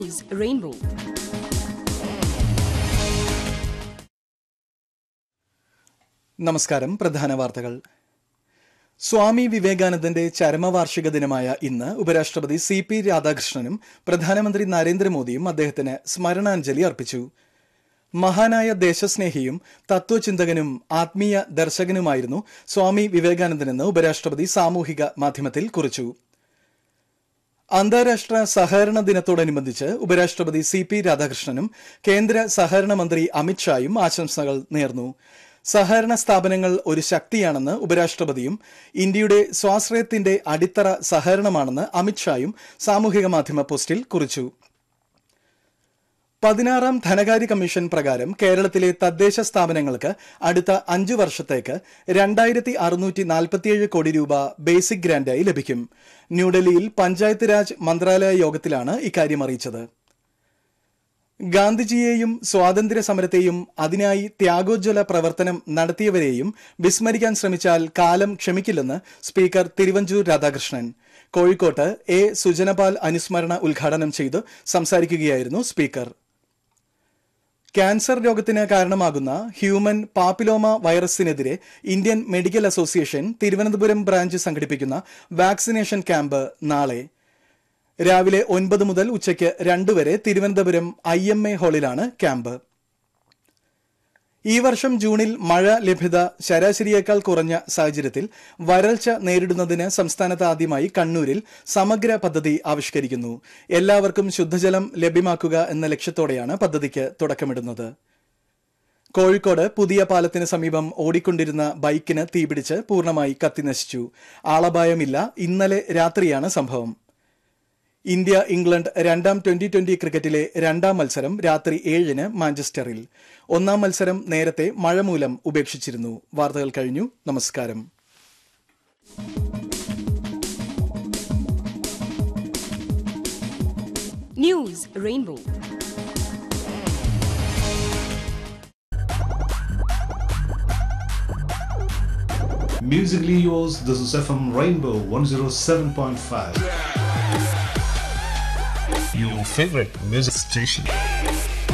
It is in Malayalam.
is Rainbow. നമസ്കാരം പ്രധാന വാർത്തകൾ സ്വാമി വിവേകാനന്ദന്റെ ചരമവാർഷിക ദിനമായ ഇന്ന് ഉപരാഷ്ട്രപതി സി പി രാധാകൃഷ്ണനും പ്രധാനമന്ത്രി നരേന്ദ്രമോദിയും അദ്ദേഹത്തിന് സ്മരണാഞ്ജലി അർപ്പിച്ചു മഹാനായ ദേശസ്നേഹിയും തത്വചിന്തകനും ആത്മീയ ദർശകനുമായിരുന്നു സ്വാമി വിവേകാനന്ദനെന്ന് ഉപരാഷ്ട്രപതി സാമൂഹിക മാധ്യമത്തിൽ കുറിച്ചു അന്താരാഷ്ട്ര സഹകരണ ദിനത്തോടനുബന്ധിച്ച് ഉപരാഷ്ട്രപതി സി പി രാധാകൃഷ്ണനും കേന്ദ്ര സഹകരണ മന്ത്രി അമിത്ഷായും ആശംസകൾ നേർന്നു സഹകരണ സ്ഥാപനങ്ങൾ ഒരു ശക്തിയാണെന്ന് ഉപരാഷ്ട്രപതിയും ഇന്ത്യയുടെ സ്വാശ്രയത്തിന്റെ അടിത്തറ സഹകരണമാണെന്ന് അമിത്ഷായും സാമൂഹിക മാധ്യമ പോസ്റ്റിൽ കുറിച്ചു പതിനാറാം ധനകാര്യ കമ്മീഷൻ പ്രകാരം കേരളത്തിലെ തദ്ദേശ സ്ഥാപനങ്ങൾക്ക് അടുത്ത അഞ്ചു വർഷത്തേക്ക് രണ്ടായിരത്തി അറുന്നൂറ്റി നാൽപ്പത്തിയേഴ് കോടി രൂപ ബേസിക് ഗ്രാന്റായി ലഭിക്കും ന്യൂഡൽഹിയിൽ പഞ്ചായത്ത് രാജ് മന്ത്രാലയ യോഗത്തിലാണ് ഇക്കാര്യം അറിയിച്ചത് ഗാന്ധിജിയെയും സ്വാതന്ത്ര്യ സമരത്തെയും അതിനായി ത്യാഗോജ്വല പ്രവർത്തനം നടത്തിയവരെയും വിസ്മരിക്കാൻ ശ്രമിച്ചാൽ കാലം ക്ഷമിക്കില്ലെന്ന് സ്പീക്കർ തിരുവഞ്ചൂർ രാധാകൃഷ്ണൻ കോഴിക്കോട്ട് എ സുജനപാൽ അനുസ്മരണ ഉദ്ഘാടനം ചെയ്ത് സംസാരിക്കുകയായിരുന്നു സ്പീക്കർ ക്യാൻസർ രോഗത്തിന് കാരണമാകുന്ന ഹ്യൂമൻ പാപ്പിലോമ വൈറസിനെതിരെ Indian medical association Thiruvananthapuram branch സംഘടിപ്പിക്കുന്ന വാക്സിനേഷൻ ക്യാമ്പ് നാളെ രാവിലെ ഒൻപത് മുതൽ ഉച്ചയ്ക്ക് രണ്ട് വരെ തിരുവനന്തപുരം ഐ എം എ ഹാളിലാണ് ക്യാമ്പ് ഈ വർഷം ജൂണിൽ മഴ ലഭ്യത ശരാശരിയേക്കാൾ കുറഞ്ഞ സാഹചര്യത്തിൽ വരൾച്ച നേരിടുന്നതിന് സംസ്ഥാനത്ത് ആദ്യമായി കണ്ണൂരിൽ സമഗ്ര പദ്ധതി ആവിഷ്കരിക്കുന്നു എല്ലാവർക്കും ശുദ്ധജലം ലഭ്യമാക്കുക എന്ന ലക്ഷ്യത്തോടെയാണ് പദ്ധതിക്ക് തുടക്കമിടുന്നത് കോഴിക്കോട് പുതിയ പാലത്തിന് സമീപം ഓടിക്കൊണ്ടിരുന്ന ബൈക്കിന് തീപിടിച്ച് പൂർണ്ണമായി കത്തിനശിച്ചു ആളപായമില്ല ഇന്നലെ രാത്രിയാണ് സംഭവം ഇന്ത്യ ഇംഗ്ലണ്ട് രണ്ടാം ട്വന്റി ട്വന്റി ക്രിക്കറ്റിലെ രണ്ടാം മത്സരം രാത്രി ഏഴിന് മാഞ്ചസ്റ്ററിൽ ഒന്നാം മത്സരം നേരത്തെ മഴ മൂലം ഉപേക്ഷിച്ചിരുന്നു വാർത്തകൾ കഴിഞ്ഞു നമസ്കാരം News Rainbow. Musically yours, this is FM Rainbow 107.5. your favorite music station.